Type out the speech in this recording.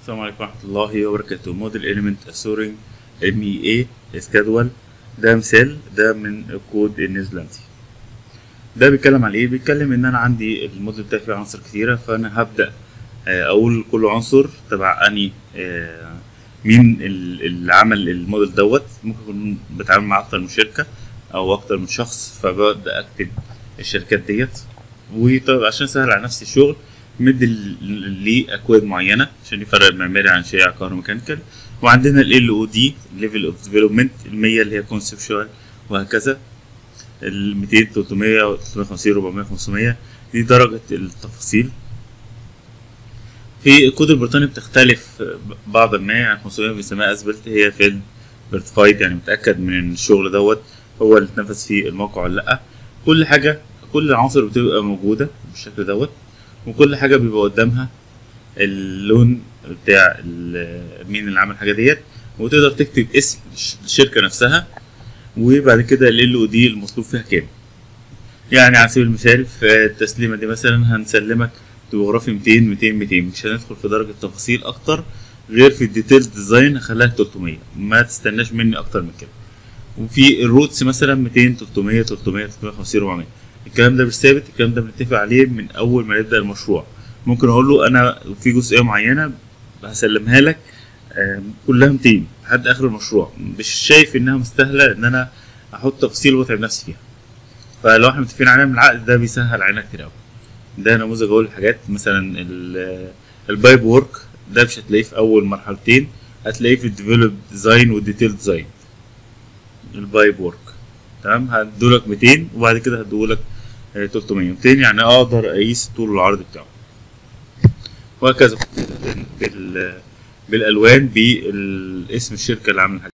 السلام عليكم ورحمة الله وبركاته موديل إيليمنت أسورينج ام اي اي سكادول ده مثال ده من الكود النيوزيلندي ده بيتكلم على ايه بيتكلم ان انا عندي الموديل بتاعي فيه عناصر كتيرة فانا هبدأ آه، اقول كل عنصر تبع اني آه، مين ال- اللي عمل الموديل دوت ممكن يكون بتعامل مع اكتر من شركة او اكتر من شخص فببدأ اكتب الشركات ديت وطبعا عشان اسهل على نفسي الشغل مدي ال- ليه اكواد معينه عشان يفرق المعماري عن شيء كهروميكانيكال وعندنا ال او دي ليفل اوف ديفلوبمنت ال 100 اللي هي كونسبشوال وهكذا ال 200 300 350 400 500 دي درجه التفاصيل في الكود البريطاني بتختلف بعضا ما يعني 500 بنسميها اسبلت هي فيلد فيرتيفايد يعني متاكد من الشغل دوت هو اللي اتنفذ في الموقع ولا لا كل حاجه كل العناصر بتبقى موجوده بالشكل دوت وكل حاجه بيبقى قدامها اللون بتاع ال- مين اللي عمل الحاجه ديت وتقدر تكتب اسم الش- الشركه نفسها وبعد كده ال او دي المطلوب فيها كام يعني على سبيل المثال في التسليمه دي مثلا هنسلمك توبوغرافي 200 200 200 مش هندخل في درجه تفاصيل اكتر غير في الديتيلز ديزاين هخليها 300 ما تستناش مني اكتر من كده وفي الروتس مثلا 200 300 300 350 400 الكلام ده مش ثابت الكلام ده بنتفق عليه من اول ما نبدا المشروع ممكن اقول له انا في جزئيه معينه هسلمها لك آم، كلها 200 لحد اخر المشروع مش شايف انها مستاهله ان انا احط تفاصيل واتعب نفسي فيها فلو احنا متفقين عليها من العقد ده بيسهل علينا كتير قوي ده نموذج اقول الحاجات مثلا ال- البايب وورك ده مش هتلاقيه في اول مرحلتين هتلاقيه في الديفلوب ديزاين والديتيل ديزاين البايب وورك تمام هدولك 200 وبعد كده هدولك آه، 300 200 يعني اقدر اقيس طول العرض بتاعه وهكذا بال- بالالوان باسم الشركه اللي عامله الحاجه